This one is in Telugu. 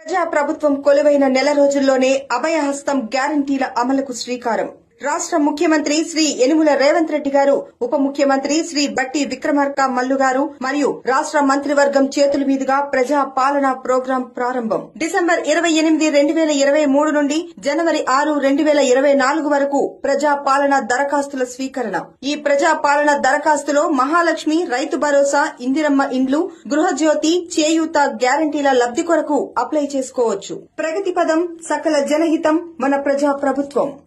ప్రజా ప్రభుత్వం కొలువైన నెల రోజుల్లోనే అభయహస్తం గ్యారంటీల అమలుకు శ్రీకారం రాష్ట్ర ముఖ్యమంత్రి శ్రీ యనుమల రేవంత్ రెడ్డి గారు ఉప ముఖ్యమంత్రి శ్రీ బట్టి విక్రమార్క మల్లు గారు మరియు రాష్ట్ర మంత్రివర్గం చేతుల మీదుగా ప్రజా పాలన ప్రోగ్రాం ప్రారంభం డిసెంబర్ ఇరవై ఎనిమిది రెండు వేల ఇరవై మూడు నుండి జనవరి ఆరు రెండు వేల ఇరవై నాలుగు వరకు ప్రజా పాలన దరఖాస్తుల స్వీకరణ ఈ ప్రజా పాలన దరఖాస్తులో మహాలక్ష్మి రైతు భరోసా ఇందిరమ్మ ఇండ్లు గృహజ్యోతి చేయూత గ్యారంటీల లబ్ది కొరకు అప్లై చేసుకోవచ్చు ప్రగతి పదం సకల జనహితం మన ప్రజా ప్రభుత్వం